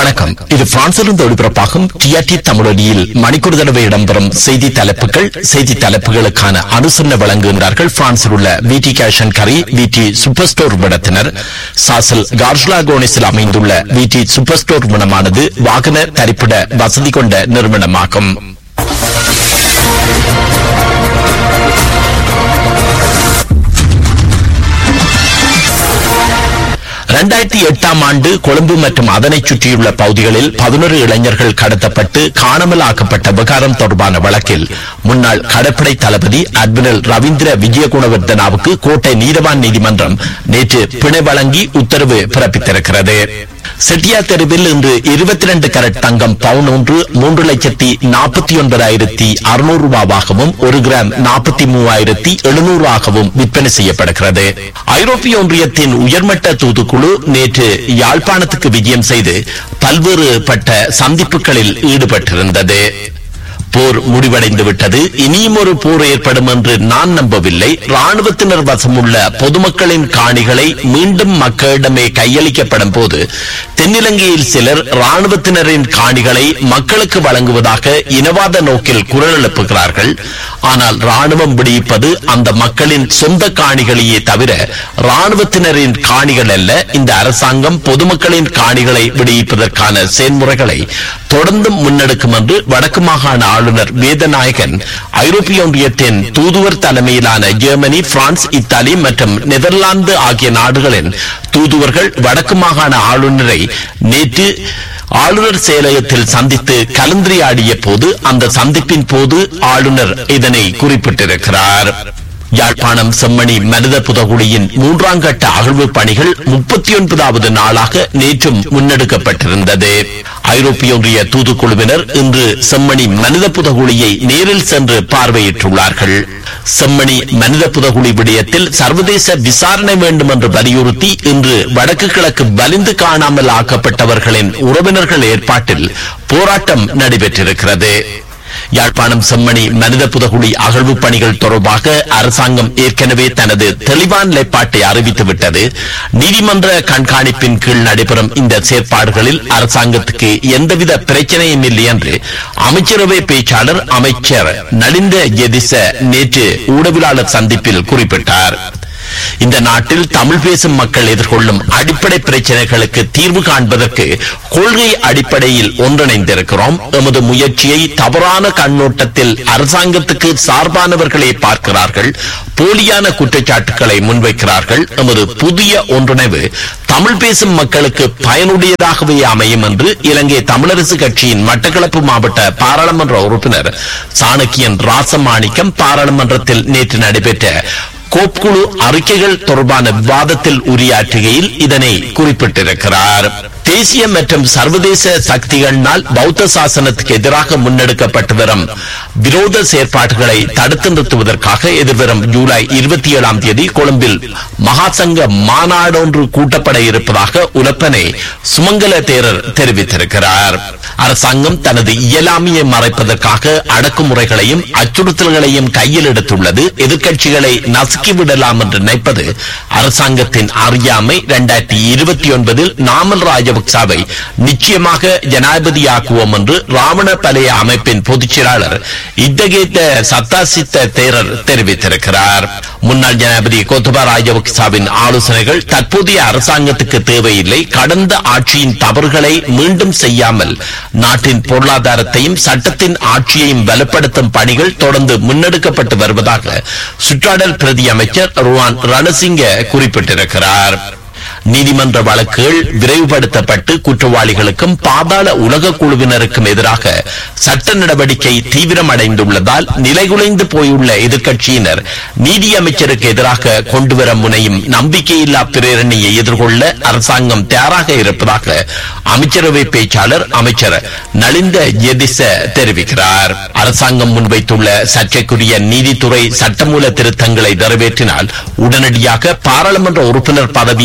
வணக்கம் இது பிரான்சிலிருந்து ஒளிபரப்பாகும் டிஆர்டி தமிழொலியில் மணிக்கூர் தடவை இடம்பெறும் செய்தி தலைப்புகள் செய்தி தலைப்புகளுக்கான அனுசரணை வழங்குகின்றார்கள் பிரான்சில் உள்ள விடி கேஷன் கரி விடி சூப்பர் ஸ்டோர் விடத்தினர் சாசல் கார்ஷ்லா கோனிஸில் அமைந்துள்ள விடி சூப்பர் ஸ்டோர் விடமானது வாகன தரிப்பிட வசதி கொண்ட நிறுவனமாகும் இரண்டாயிரத்தி எட்டாம் ஆண்டு கொழும்பு மற்றும் அதனைச் சுற்றியுள்ள பகுதிகளில் பதினொரு இளைஞர்கள் கடத்தப்பட்டு காணாமல் ஆக்கப்பட்ட விகாரம் தொடர்பான வழக்கில் முன்னாள் கடற்படை தளபதி அட்மிரல் ரவீந்திர விஜயகுணவர்தனாவுக்கு கோட்டை நீதவான் நீதிமன்றம் நேற்று பிணை வழங்கி உத்தரவு பிறப்பித்திருக்கிறது செட்டியா தெருவில் இன்று இருபத்தி ரெண்டு கரட் தங்கம் பவுன் ஒன்று மூன்று லட்சத்தி நாற்பத்தி ஒன்பதாயிரத்தி அறுநூறு ரூபாவாகவும் ஒரு கிராம் நாற்பத்தி மூவாயிரத்தி எழுநூறாகவும் விற்பனை செய்யப்படுகிறது ஐரோப்பிய ஒன்றியத்தின் உயர்மட்ட தூதுக்குழு நேற்று யாழ்ப்பாணத்துக்கு விஜயம் செய்து பல்வேறுபட்ட சந்திப்புகளில் ஈடுபட்டிருந்தது போர் முடிவடைந்து விட்டது இனியும் ஒரு போர் ஏற்படும் என்று நான் நம்பவில்லை ராணுவத்தினர் வசமுள்ள பொதுமக்களின் காணிகளை மீண்டும் மக்களிடமே கையளிக்கப்படும் போது தென்னிலங்கையில் சிலர் ராணுவத்தினரின் காணிகளை மக்களுக்கு வழங்குவதாக இனவாத நோக்கில் குரல் எழுப்புகிறார்கள் ஆனால் ராணுவம் விடுவிப்பது அந்த மக்களின் சொந்த காணிகளையே தவிர ராணுவத்தினரின் காணிகள் அல்ல இந்த அரசாங்கம் பொதுமக்களின் காணிகளை விடுவிப்பதற்கான செயல்முறைகளை தொடர்ந்து முன்னெடுக்கும் என்று வடக்கு மாகாண ஆளுநர் வேதநாயகன் ஐரோப்பிய ஒன்றியத்தின் தூதுவர் தலைமையிலான ஜெர்மனி பிரான்ஸ் இத்தாலி மற்றும் நெதர்லாந்து ஆகிய நாடுகளின் தூதுவர்கள் வடக்கு மாகாண ஆளுநரை நேற்று ஆளுநர் செயலகத்தில் சந்தித்து கலந்துரையாடிய போது அந்த சந்திப்பின் போது ஆளுநர் இதனை குறிப்பிட்டிருக்கிறார் யாழ்ப்பாணம் செம்மணி மனித புதகுழியின் மூன்றாம் கட்ட அகழ்வு பணிகள் முப்பத்தி ஒன்பதாவது நாளாக நேற்றும் முன்னெடுக்கப்பட்டிருந்தது ஐரோப்பிய ஒன்றிய தூதுக்குழுவினர் இன்று செம்மணி மனித புதகுழியை நேரில் சென்று பார்வையிட்டுள்ளார்கள் செம்மணி மனித புதகுழி விடயத்தில் சர்வதேச விசாரணை வேண்டும் என்று வலியுறுத்தி இன்று வடக்கு கிழக்கு வலிந்து காணாமல் ஆக்கப்பட்டவர்களின் உறவினர்கள் ஏற்பாட்டில் போராட்டம் நடைபெற்றிருக்கிறது யாழ்ப்பாணம் செம்மணி மனித புதகுழி அகழ்வு பணிகள் தொடர்பாக அரசாங்கம் ஏற்கனவே தனது தெளிவான நிலைப்பாட்டை அறிவித்துவிட்டது நீதிமன்ற கண்காணிப்பின் கீழ் நடைபெறும் இந்த செயற்பாடுகளில் அரசாங்கத்துக்கு எந்தவித பிரச்சனையும் இல்லை என்று அமைச்சரவை பேச்சாளர் அமைச்சர் நலிந்த ஜெதிச நேற்று ஊடகவியலாளர் சந்திப்பில் குறிப்பிட்டார் இந்த நாட்டில் தமிழ் பேசும் மக்கள் எதிர்கொள்ளும் அடிப்படை பிரச்சனைகளுக்கு தீர்வு காண்பதற்கு கொள்கை அடிப்படையில் ஒன்றிணைந்திருக்கிறோம் எமது முயற்சியை தவறான கண்ணோட்டத்தில் அரசாங்கத்துக்கு சார்பானவர்களே பார்க்கிறார்கள் போலியான குற்றச்சாட்டுகளை முன்வைக்கிறார்கள் எமது புதிய ஒன்றிணைவு தமிழ் பேசும் மக்களுக்கு பயனுடையதாகவே அமையும் என்று இலங்கை தமிழரசு கட்சியின் மட்டக்களப்பு மாவட்ட பாராளுமன்ற உறுப்பினர் சாணக்கியன் ராசமாணிக்கம் பாராளுமன்றத்தில் நேற்று நடைபெற்ற கோப்புக்குழு அறிக்கைகள் தொடர்பான விவாதத்தில் உரையாற்றுகையில் இதனை குறிப்பிட்டிருக்கிறார் தேசிய மற்றும் சர்வதேச சக்திகளினால் பௌத்த சாசனத்துக்கு எதிராக முன்னெடுக்கப்பட்டு வரும் விரோத செயற்பாடுகளை தடுத்து நிறுத்துவதற்காக எதிர்வரும் ஜூலை இருபத்தி ஏழாம் தேதி கொழும்பில் மகாசங்க மாநாடு ஒன்று கூட்டப்பட இருப்பதாக உலப்பனை சுமங்கல தேரர் தெரிவித்திருக்கிறார் அரசாங்கம் தனது இயலாமையை மறைப்பதற்காக அடக்குமுறைகளையும் அச்சுறுத்தல்களையும் கையில் எடுத்துள்ளது எதிர்க்கட்சிகளை நசுக்கிவிடலாம் என்று நினைப்பது அரசாங்கத்தின் அறியாமை இரண்டாயிரத்தி இருபத்தி ஒன்பதில் நாமல் ராஜபக்சாவை நிச்சயமாக ஜனாதிபதியாக்குவோம் என்று ராவண பலைய அமைப்பின் பொதுச் செயலாளர் இத்தகேத்த சத்தாசித்த தேரர் தெரிவித்திருக்கிறார் முன்னாள் ஜனாதிபதி கோத்தபா ராஜபக்சாவின் ஆலோசனைகள் தற்போதைய அரசாங்கத்துக்கு தேவையில்லை கடந்த ஆட்சியின் தவறுகளை மீண்டும் செய்யாமல் நாட்டின் பொருளாதாரத்தையும் சட்டத்தின் ஆட்சியையும் பலப்படுத்தும் பணிகள் தொடர்ந்து முன்னெடுக்கப்பட்டு வருவதாக சுற்றாடல் பிரதி அமைச்சர் ருவான் ரணசிங்க குறிப்பிட்டிருக்கிறார் நீதிமன்ற வழக்குகள் விரைவுபடுத்தப்பட்டு குற்றவாளிகளுக்கும் பாதாள உலக குழுவினருக்கும் எதிராக சட்ட நடவடிக்கை தீவிரமடைந்துள்ளதால் நிலைகுலைந்து போயுள்ள எதிர்க்கட்சியினர் நீதி அமைச்சருக்கு எதிராக கொண்டுவர முனையும் நம்பிக்கையில்லா பிரேரணையை எதிர்கொள்ள அரசாங்கம் தயாராக இருப்பதாக அமைச்சரவை பேச்சாளர் அமைச்சர் நலிந்த எதிச தெரிவிக்கிறார் அரசாங்கம் முன்வைத்துள்ள சர்ச்சைக்குரிய நீதித்துறை சட்டமூல திருத்தங்களை நிறைவேற்றினால் உடனடியாக பாராளுமன்ற உறுப்பினர் பதவியில் இருந்து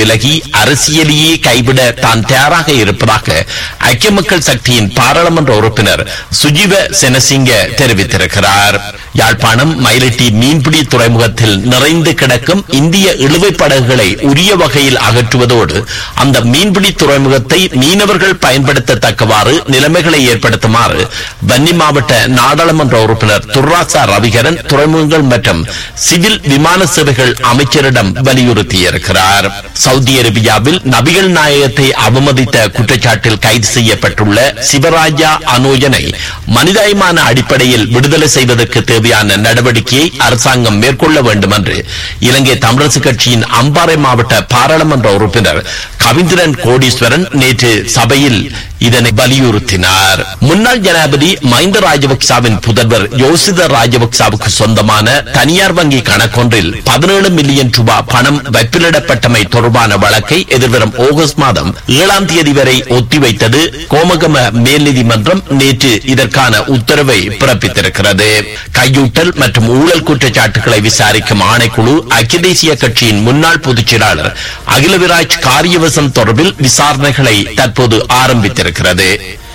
விலகி அரசியலையே கைவிட தான் தயாராக இருப்பதாக ஐக்கிய மக்கள் சக்தியின் பாராளுமன்ற உறுப்பினர் சுஜீவ செனசிங்க தெரிவித்திருக்கிறார் யாழ்ப்பாணம் மயிலட்டி மீன்பிடி துறைமுகத்தில் நிறைந்து கிடக்கும் இந்திய இழுவைப் படகுகளை உரிய வகையில் அகற்றுவதோடு அந்த மீன்பிடி துறைமுகத்தை மீனவர்கள் பயன்படுத்தத்தக்கவாறு நிலைமைகளை ஏற்படுத்துமாறு வன்னி மாவட்ட நாடாளுமன்ற உறுப்பினர் துர்ராசா ரவிகரன் துறைமுகங்கள் மற்றும் சிவில் விமான சேவைகள் அமைச்சரிடம் வலியுறுத்தியிருக்கிறார் சவுதி அரேபியாவில் நபிகள் நாயகத்தை அவமதித்த குற்றச்சாட்டில் கைது செய்யப்பட்டுள்ள சிவராஜா அனோஜனை மனிதாயமான அடிப்படையில் விடுதலை செய்வதற்கு தேவையான நடவடிக்கையை அரசாங்கம் மேற்கொள்ள வேண்டும் என்று இலங்கை தமிழரசு கட்சியின் அம்பாறை மாவட்ட பாராளுமன்ற உறுப்பினர் கவிந்திரன் கோடீஸ்வரன் நேற்று சபையில் இதனை வலியுறுத்தினார் முன்னாள் ஜனாதிபதி மஹிந்த ராஜபக்சாவின் புதல்வர் யோசித ராஜபக்சாவுக்கு சொந்தமான தனியார் வங்கி கணக்கொன்றில் பதினேழு மில்லியன் ரூபாய் பணம் வைப்பிலிடப்பட்டமை தொடர்பான வழக்கை எதிர்வரும் ஆகஸ்ட் மாதம் ஏழாம் தேதி வரை ஒத்திவைத்தது கோமகம மேல் நீதிமன்றம் நேற்று இதற்கான உத்தரவை பிறப்பித்திருக்கிறது கையூட்டல் மற்றும் ஊழல் குற்றச்சாட்டுகளை விசாரிக்கும் ஆணைக்குழு ஐக்கிய தேசிய கட்சியின் முன்னாள் பொதுச் செயலாளர் அகிலவிராஜ் காரியவசம் தொடர்பில் விசாரணைகளை தற்போது ஆரம்பித்திருக்கிறது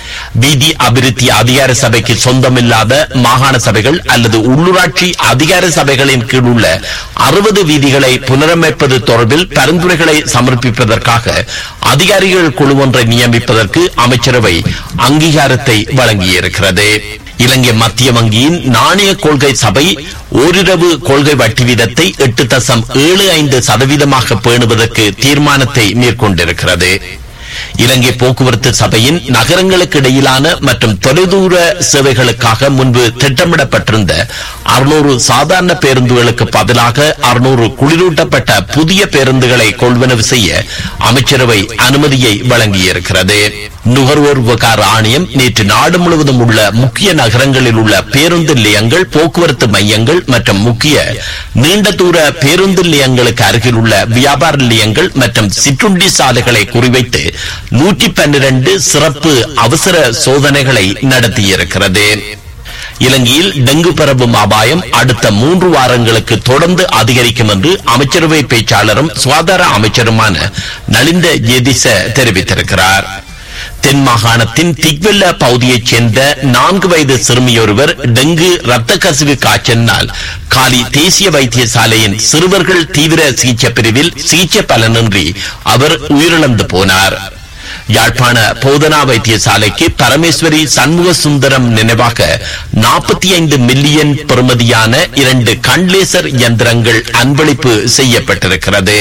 வீதி அபிவிருத்தி அதிகார சபைக்கு சொந்தமில்லாத மாகாண சபைகள் அல்லது உள்ளூராட்சி அதிகார சபைகளின் கீழ் உள்ள அறுபது வீதிகளை புனரமைப்பது தொடர்பில் பரிந்துரைகளை சமர்ப்பிப்பதற்காக அதிகாரிகள் குழு ஒன்றை நியமிப்பதற்கு அமைச்சரவை அங்கீகாரத்தை வழங்கியிருக்கிறது இலங்கை மத்திய வங்கியின் நாணய கொள்கை சபை ஓரிரவு கொள்கை வட்டி வீதத்தை எட்டு தசம் ஏழு ஐந்து சதவீதமாக பேணுவதற்கு தீர்மானத்தை மேற்கொண்டிருக்கிறது இலங்கை போக்குவரத்து சபையின் நகரங்களுக்கு இடையிலான மற்றும் தொலைதூர சேவைகளுக்காக முன்பு திட்டமிடப்பட்டிருந்த அறுநூறு சாதாரண பேருந்துகளுக்கு பதிலாக அறுநூறு குளிரூட்டப்பட்ட புதிய பேருந்துகளை கொள்வனவு செய்ய அமைச்சரவை அனுமதியை வழங்கியிருக்கிறது நுகர்வோர் விவகார ஆணையம் நேற்று நாடு முழுவதும் உள்ள முக்கிய நகரங்களில் உள்ள பேருந்து நிலையங்கள் போக்குவரத்து மையங்கள் மற்றும் முக்கிய நீண்ட தூர பேருந்து நிலையங்களுக்கு அருகில் உள்ள வியாபார நிலையங்கள் மற்றும் சிற்றுண்டி சாலைகளை குறிவைத்து நூற்றி பன்னிரண்டு சிறப்பு அவசர சோதனைகளை நடத்தியிருக்கிறது இலங்கையில் டெங்கு பரவும் அபாயம் அடுத்த மூன்று வாரங்களுக்கு தொடர்ந்து அதிகரிக்கும் என்று அமைச்சரவை பேச்சாளரும் சுகாதார அமைச்சருமான நலிந்த ஜெதிச தெரிவித்திருக்கிறார் தென் மாகாணத்தின் திக்வெல்ல பகுதியைச் சேர்ந்த நான்கு வயது சிறுமியொருவர் டெங்கு இரத்த கசிவு காய்ச்சலினால் காலி தேசிய வைத்தியசாலையின் சிறுவர்கள் தீவிர சிகிச்சை பிரிவில் சிகிச்சை பலனின்றி அவர் உயிரிழந்து போனார் யாழ்ப்பாண போதனா வைத்தியசாலைக்கு பரமேஸ்வரி சண்முக சுந்தரம் நினைவாக நாற்பத்தி ஐந்து மில்லியன் பெறுமதியான இரண்டு கண்லேசர் இயந்திரங்கள் அன்பளிப்பு செய்யப்பட்டிருக்கிறது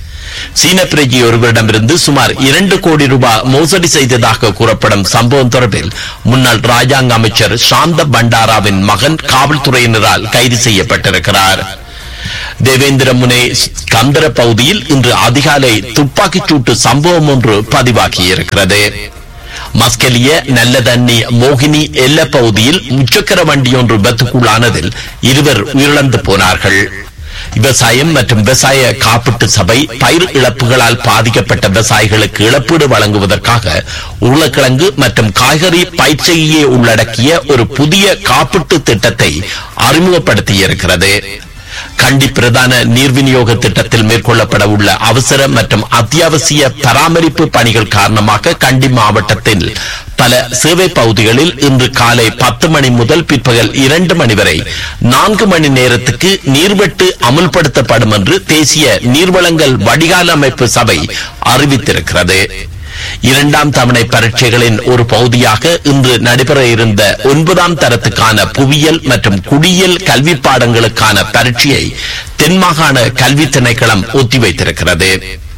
சீன பிரஜி ஒருவரிடமிருந்து சுமார் இரண்டு கோடி ரூபாய் மோசடி செய்ததாக கூறப்படும் சம்பவம் தொடர்பில் முன்னாள் ராஜாங்க அமைச்சர் சாந்த பண்டாராவின் மகன் காவல்துறையினரால் கைது செய்யப்பட்டிருக்கிறார் தேவேந்திர முனை கந்தர பகுதியில் இன்று அதிகாலை துப்பாக்கிச் சூட்டு சம்பவம் ஒன்று பதிவாகியிருக்கிறது மஸ்கெலிய நல்ல தண்ணி மோகினி எல்ல பகுதியில் முச்சக்கர வண்டி ஒன்று விபத்துக்குள்ளானதில் இருவர் உயிரிழந்து போனார்கள் விவசாயம் மற்றும் விவசாய காப்பீட்டு சபை பயிர் இழப்புகளால் பாதிக்கப்பட்ட விவசாயிகளுக்கு இழப்பீடு வழங்குவதற்காக உருளைக்கிழங்கு மற்றும் காய்கறி பயிற்சியை உள்ளடக்கிய ஒரு புதிய காப்பீட்டு திட்டத்தை அறிமுகப்படுத்தியிருக்கிறது கண்டி பிரதான நீர் விநியோக திட்டத்தில் மேற்கொள்ளப்பட உள்ள அவசர மற்றும் அத்தியாவசிய பராமரிப்பு பணிகள் காரணமாக கண்டி மாவட்டத்தில் பல சேவை பகுதிகளில் இன்று காலை பத்து மணி முதல் பிற்பகல் இரண்டு மணி வரை நான்கு மணி நேரத்துக்கு நீர்வெட்டு அமுல்படுத்தப்படும் என்று தேசிய நீர்வளங்கள் வடிகால் அமைப்பு சபை அறிவித்திருக்கிறது இரண்டாம் தவணை பரீட்சைகளின் ஒரு பகுதியாக இன்று நடைபெற இருந்த ஒன்பதாம் தரத்துக்கான புவியியல் மற்றும் குடியியல் கல்வி பாடங்களுக்கான பரீட்சையை தென்மாகாண கல்வி திணைக்களம் ஒத்திவைத்திருக்கிறது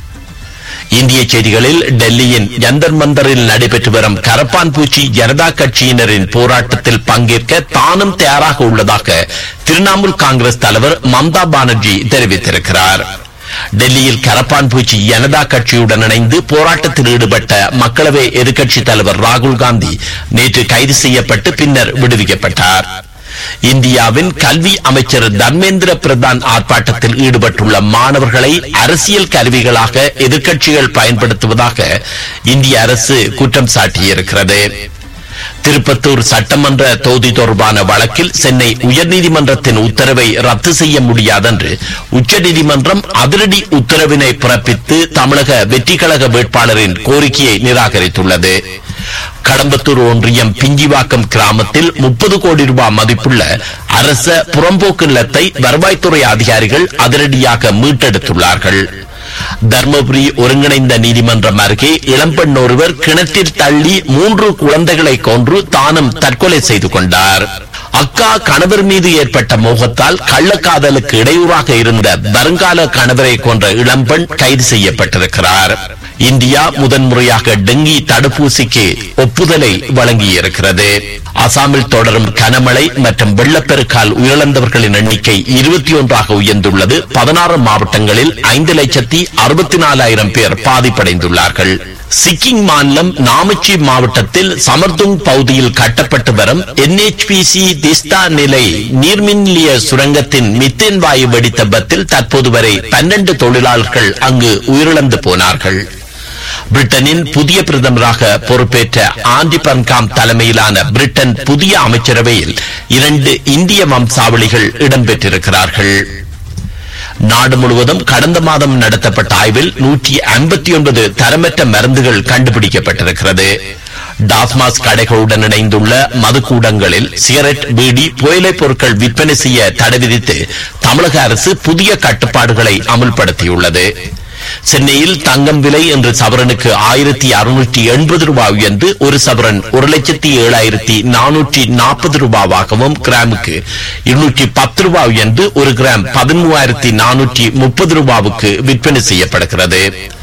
இந்திய செய்திகளில் டெல்லியின் ஜந்தர் மந்தரில் நடைபெற்று வரும் கரப்பான் பூச்சி ஜனதா கட்சியினரின் போராட்டத்தில் பங்கேற்க தானும் தயாராக உள்ளதாக திரிணாமுல் காங்கிரஸ் தலைவர் மம்தா பானர்ஜி தெரிவித்திருக்கிறார் டெல்லியில் கரப்பான் பூச்சி ஜனதா கட்சியுடன் இணைந்து போராட்டத்தில் ஈடுபட்ட மக்களவை எதிர்க்கட்சி தலைவர் ராகுல் காந்தி நேற்று கைது செய்யப்பட்டு பின்னர் விடுவிக்கப்பட்டார் இந்தியாவின் கல்வி அமைச்சர் தர்மேந்திர பிரதான் ஆர்ப்பாட்டத்தில் ஈடுபட்டுள்ள மாணவர்களை அரசியல் கருவிகளாக எதிர்க்கட்சிகள் பயன்படுத்துவதாக இந்திய அரசு குற்றம் சாட்டியிருக்கிறது திருப்பத்தூர் சட்டமன்ற தொகுதி தொடர்பான வழக்கில் சென்னை உயர்நீதிமன்றத்தின் உத்தரவை ரத்து செய்ய முடியாதென்று உச்சநீதிமன்றம் அதிரடி உத்தரவினை பிறப்பித்து தமிழக வெற்றிக்கழக வேட்பாளரின் கோரிக்கையை நிராகரித்துள்ளது கடம்பத்தூர் ஒன்றியம் பிஞ்சிவாக்கம் கிராமத்தில் முப்பது கோடி ரூபாய் மதிப்புள்ள அரச புறம்போக்கு நிலத்தை வருவாய்த்துறை அதிகாரிகள் அதிரடியாக மீட்டெடுத்துள்ளார்கள் தர்மபுரி ஒருங்கிணைந்த நீதிமன்றம் அருகே இளம்பெண் ஒருவர் கிணற்றில் தள்ளி மூன்று குழந்தைகளை கொன்று தானும் தற்கொலை செய்து கொண்டார் அக்கா கணவர் மீது ஏற்பட்ட மோகத்தால் கள்ளக்காதலுக்கு இடையூறாக இருந்த வருங்கால கணவரை கொன்ற இளம்பெண் கைது செய்யப்பட்டிருக்கிறார் இந்தியா முதன்முறையாக டெங்கி தடுப்பூசிக்கு ஒப்புதலை வழங்கியிருக்கிறது அசாமில் தொடரும் கனமழை மற்றும் வெள்ளப்பெருக்கால் உயிரிழந்தவர்களின் எண்ணிக்கை இருபத்தி ஒன்றாக உயர்ந்துள்ளது பதினாறு மாவட்டங்களில் ஐந்து லட்சத்தி அறுபத்தி நாலாயிரம் பேர் பாதிப்படைந்துள்ளார்கள் சிக்கிம் மாநிலம் நாமச்சி மாவட்டத்தில் சமர்துங் பகுதியில் கட்டப்பட்டு வரும் என்ஹெச்பிசி திஸ்தா நிலை நீர்மின் நிலைய சுரங்கத்தின் மித்தேன் வாயு வெடித்த விபத்தில் தற்போது வரை பன்னெண்டு தொழிலாளர்கள் அங்கு உயிரிழந்து போனார்கள் பிரிட்டனின் புதிய பிரதமராக பொறுப்பேற்ற ஆண்டி பன்காம் தலைமையிலான பிரிட்டன் புதிய அமைச்சரவையில் இரண்டு இந்திய வம்சாவளிகள் இடம்பெற்றிருக்கிறார்கள் நாடு முழுவதும் கடந்த மாதம் நடத்தப்பட்ட ஆய்வில் நூற்றி ஐம்பத்தி ஒன்பது தரமற்ற மருந்துகள் கண்டுபிடிக்கப்பட்டிருக்கிறது டாஸ்மாஸ் கடைகளுடன் இணைந்துள்ள மதுக்கூடங்களில் சிகரெட் பீடி புயலைப் பொருட்கள் விற்பனை செய்ய தடை விதித்து தமிழக அரசு புதிய கட்டுப்பாடுகளை அமுல்படுத்தியுள்ளது சென்னையில் தங்கம் விலை இன்று சவரனுக்கு ஆயிரத்தி அறுநூற்றி எண்பது ரூபாய் உயர்ந்து ஒரு சவரன் ஒரு லட்சத்தி ஏழாயிரத்தி நானூற்றி நாற்பது ரூபாவாகவும் கிராமுக்கு இருநூற்றி பத்து ரூபாய் உயர்ந்து ஒரு கிராம் பதிமூவாயிரத்தி நானூற்றி முப்பது ரூபாவுக்கு விற்பனை செய்யப்படுகிறது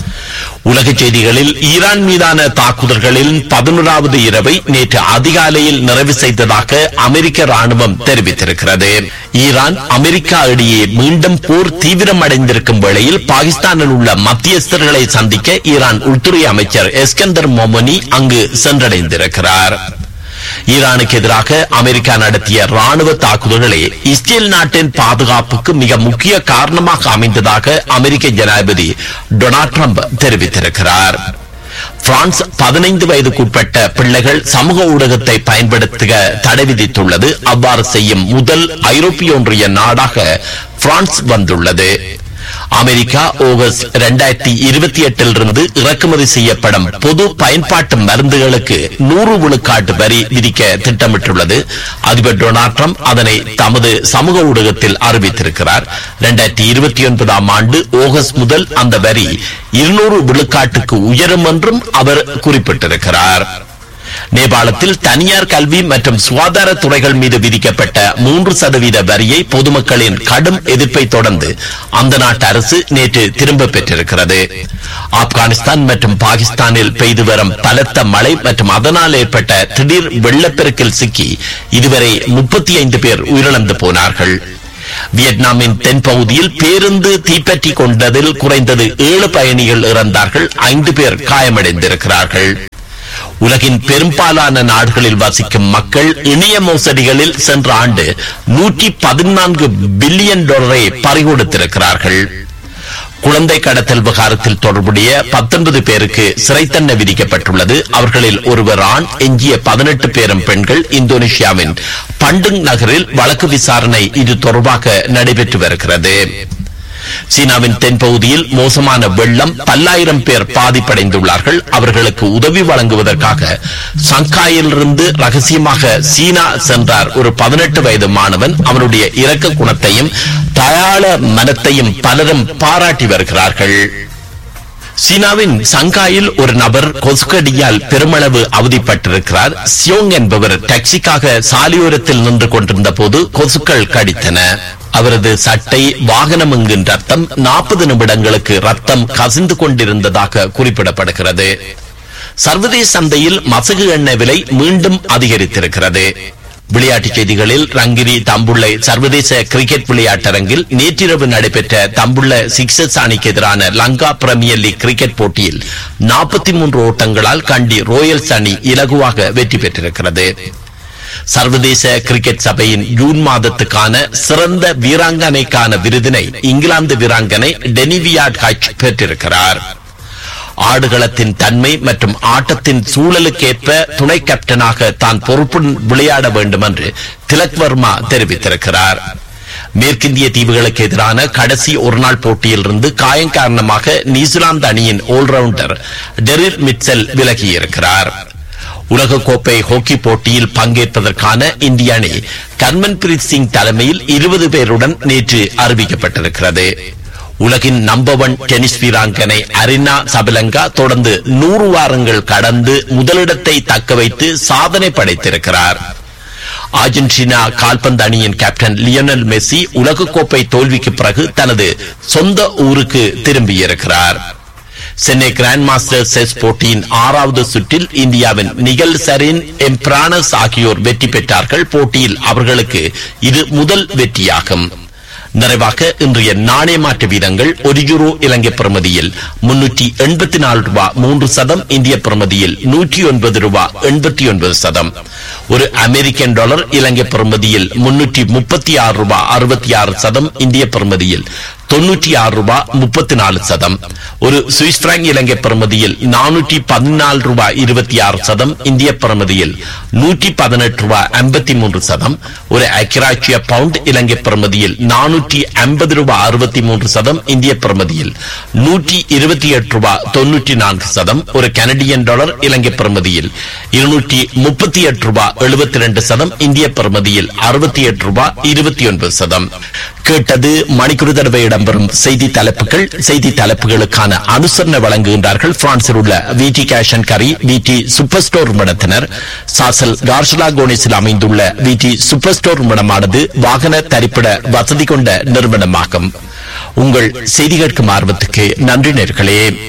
உலக செய்திகளில் ஈரான் மீதான தாக்குதல்களில் பதினோராவது இரவை நேற்று அதிகாலையில் நிறைவு செய்ததாக அமெரிக்க ராணுவம் தெரிவித்திருக்கிறது ஈரான் அமெரிக்கா இடையே மீண்டும் போர் தீவிரமடைந்திருக்கும் வேளையில் பாகிஸ்தானில் உள்ள மத்தியஸ்தர்களை சந்திக்க ஈரான் உள்துறை அமைச்சர் எஸ்கந்தர் மொமனி அங்கு சென்றடைந்திருக்கிறார் ஈரானுக்கு எதிராக அமெரிக்கா நடத்திய ராணுவ தாக்குதல்களே இஸ்ரேல் நாட்டின் பாதுகாப்புக்கு மிக முக்கிய காரணமாக அமைந்ததாக அமெரிக்க ஜனாதிபதி டொனால்ட் ட்ரம்ப் தெரிவித்திருக்கிறார் பிரான்ஸ் பதினைந்து வயதுக்குட்பட்ட பிள்ளைகள் சமூக ஊடகத்தை பயன்படுத்த தடை விதித்துள்ளது அவ்வாறு செய்யும் முதல் ஐரோப்பிய ஒன்றிய நாடாக பிரான்ஸ் வந்துள்ளது அமெரிக்கா ஆகஸ்ட் இரண்டாயிரத்தி இருபத்தி எட்டிலிருந்து இறக்குமதி செய்யப்படும் பொது பயன்பாட்டு மருந்துகளுக்கு நூறு விழுக்காட்டு வரி விதிக்க திட்டமிட்டுள்ளது அதிபர் டொனால்ட் ட்ரம்ப் அதனை தமது சமூக ஊடகத்தில் அறிவித்திருக்கிறார் இரண்டாயிரத்தி இருபத்தி ஒன்பதாம் ஆண்டு ஆகஸ்ட் முதல் அந்த வரி இருநூறு விழுக்காட்டுக்கு உயரும் என்றும் அவர் குறிப்பிட்டிருக்கிறார் நேபாளத்தில் தனியார் கல்வி மற்றும் சுகாதார துறைகள் மீது விதிக்கப்பட்ட மூன்று சதவீத வரியை பொதுமக்களின் கடும் எதிர்ப்பை தொடர்ந்து அந்த நாட்டு அரசு நேற்று திரும்ப பெற்றிருக்கிறது ஆப்கானிஸ்தான் மற்றும் பாகிஸ்தானில் பெய்து வரும் பலத்த மழை மற்றும் அதனால் ஏற்பட்ட திடீர் வெள்ளப்பெருக்கில் சிக்கி இதுவரை முப்பத்தி ஐந்து பேர் உயிரிழந்து போனார்கள் வியட்நாமின் தென்பகுதியில் பேருந்து தீப்பற்றி கொண்டதில் குறைந்தது ஏழு பயணிகள் இறந்தார்கள் ஐந்து பேர் காயமடைந்திருக்கிறார்கள் உலகின் பெரும்பாலான நாடுகளில் வசிக்கும் மக்கள் இணைய மோசடிகளில் சென்ற ஆண்டு நூற்றி பதினான்கு பில்லியன் டாலரை பறிகொடுத்திருக்கிறார்கள் குழந்தை கடத்தல் விவகாரத்தில் தொடர்புடைய பத்தொன்பது பேருக்கு சிறை தண்டனை விதிக்கப்பட்டுள்ளது அவர்களில் ஒருவர் ஆண் எஞ்சிய பதினெட்டு பேரும் பெண்கள் இந்தோனேஷியாவின் பண்டுங் நகரில் வழக்கு விசாரணை இது தொடர்பாக நடைபெற்று வருகிறது சீனாவின் தென்பகுதியில் மோசமான வெள்ளம் பல்லாயிரம் பேர் பாதிப்படைந்துள்ளார்கள் அவர்களுக்கு உதவி வழங்குவதற்காக சங்காயிலிருந்து ரகசியமாக சீனா சென்றார் ஒரு பதினெட்டு வயது மாணவன் அவனுடைய இரக்க குணத்தையும் தயாள மனத்தையும் பலரும் பாராட்டி வருகிறார்கள் சீனாவின் சங்காயில் ஒரு நபர் கொசுக்கடியால் பெருமளவு அவதிப்பட்டிருக்கிறார் சியோங் என்பவர் டாக்ஸிக்காக சாலையோரத்தில் நின்று கொண்டிருந்த போது கொசுக்கள் கடித்தன அவரது சட்டை வாகனம் என்கின்ற ரத்தம் நாற்பது நிமிடங்களுக்கு ரத்தம் கசிந்து கொண்டிருந்ததாக குறிப்பிடப்படுகிறது சர்வதேச சந்தையில் மசகு எண்ணெய் விலை மீண்டும் அதிகரித்திருக்கிறது விளையாட்டுச் செய்திகளில் ரங்கிரி தம்புள்ளை சர்வதேச கிரிக்கெட் விளையாட்டரங்கில் நேற்றிரவு நடைபெற்ற தம்புள்ள சிக்ஸர்ஸ் அணிக்கு எதிரான லங்கா பிரீமியர் லீக் கிரிக்கெட் போட்டியில் நாற்பத்தி மூன்று ஓட்டங்களால் கண்டி ராயல்ஸ் அணி இலகுவாக வெற்றி பெற்றிருக்கிறது சர்வதேச கிரிக்கெட் சபையின் ஜூன் மாதத்துக்கான சிறந்த வீராங்கனைக்கான விருதினை இங்கிலாந்து வீராங்கனை டெனிவியாட் ஹச் பெற்றிருக்கிறார் ஆடுகளத்தின் தன்மை மற்றும் ஆட்டத்தின் சூழலுக்கேற்ப துணை கேப்டனாக தான் பொறுப்புடன் விளையாட வேண்டும் என்று திலக் வர்மா தெரிவித்திருக்கிறார் மேற்கிந்திய தீவுகளுக்கு எதிரான கடைசி ஒருநாள் போட்டியிலிருந்து காயம் காரணமாக நியூசிலாந்து அணியின் ஆல்ரவுண்டர் டெரிர் மிட்செல் விலகியிருக்கிறார் உலகக்கோப்பை ஹாக்கி போட்டியில் பங்கேற்பதற்கான இந்திய அணி கர்மன் பிரீத் சிங் தலைமையில் இருபது பேருடன் நேற்று அறிவிக்கப்பட்டிருக்கிறது உலகின் நம்பர் ஒன் டென்னிஸ் வீராங்கனை அரினா சபலங்கா தொடர்ந்து நூறு வாரங்கள் கடந்து முதலிடத்தை தக்க வைத்து சாதனை படைத்திருக்கிறார் அர்ஜென்டினா கால்பந்து அணியின் கேப்டன் லியோனல் மெஸ்ஸி உலகக்கோப்பை தோல்விக்கு பிறகு தனது சொந்த ஊருக்கு திரும்பியிருக்கிறார் சென்னை கிராண்ட் மாஸ்டர் செஸ் போட்டியின் ஆறாவது சுற்றில் இந்தியாவின் நிகல் சரின் எம்பிரானஸ் ஆகியோர் வெற்றி பெற்றார்கள் போட்டியில் அவர்களுக்கு இது முதல் வெற்றியாகும் நிறைவாக இன்றைய நாணய மாற்று வீதங்கள் ஒரு யூரோ இலங்கை பிரமதியில் முன்னூற்றி எண்பத்தி நாலு ரூபாய் மூன்று சதம் இந்திய பிரமதியில் நூற்றி ஒன்பது ரூபாய் எண்பத்தி ஒன்பது சதம் ஒரு அமெரிக்கன் டாலர் இலங்கை பிரமதியில் முன்னூற்றி முப்பத்தி ஆறு ரூபாய் அறுபத்தி ஆறு சதம் இந்திய பிரமதியில் தொன்னூற்றி ஆறு ரூபாய் முப்பத்தி நாலு சதம் ஒரு சுவிஸ் பிராங்க் இலங்கை பிரமதியில் நானூற்றி பதினாலு ரூபாய் இருபத்தி ஆறு சதம் இந்திய பிரமதியில் நூற்றி பதினெட்டு ரூபாய் ஐம்பத்தி மூன்று சதம் ஒரு அக்கிராட்சிய பவுண்ட் இலங்கை பிரமதியில் நானூற்றி ஐம்பது ரூபாய் அறுபத்தி மூன்று சதம் இந்திய பிரமதியில் நூற்றி இருபத்தி எட்டு ரூபாய் தொன்னூற்றி நான்கு சதம் ஒரு கனடியன் டாலர் இலங்கை பிரமதியில் இருநூற்றி முப்பத்தி எட்டு ரூபாய் எழுபத்தி ரெண்டு சதம் இந்திய பிரமதியில் அறுபத்தி எட்டு ரூபாய் இருபத்தி ஒன்பது சதம் கேட்டது மணிக்குரு தடவை இடம்பெறும் செய்தி தலைப்புகள் செய்தி தலைப்புகளுக்கான அனுசரணை வழங்குகின்றார்கள் பிரான்சில் உள்ள விடி கேஷ் அண்ட் கரி விடி சூப்பர் ஸ்டோர் நிறுவனத்தினர் சாசல் கார்ஷலா கோனிஸில் அமைந்துள்ள விடி சூப்பர் ஸ்டோர் நிறுவனமானது வாகன தரிப்பிட வசதி கொண்ட நிறுவனமாகும் உங்கள் செய்தி கேட்கும் ஆர்வத்துக்கு நன்றி நேர்களே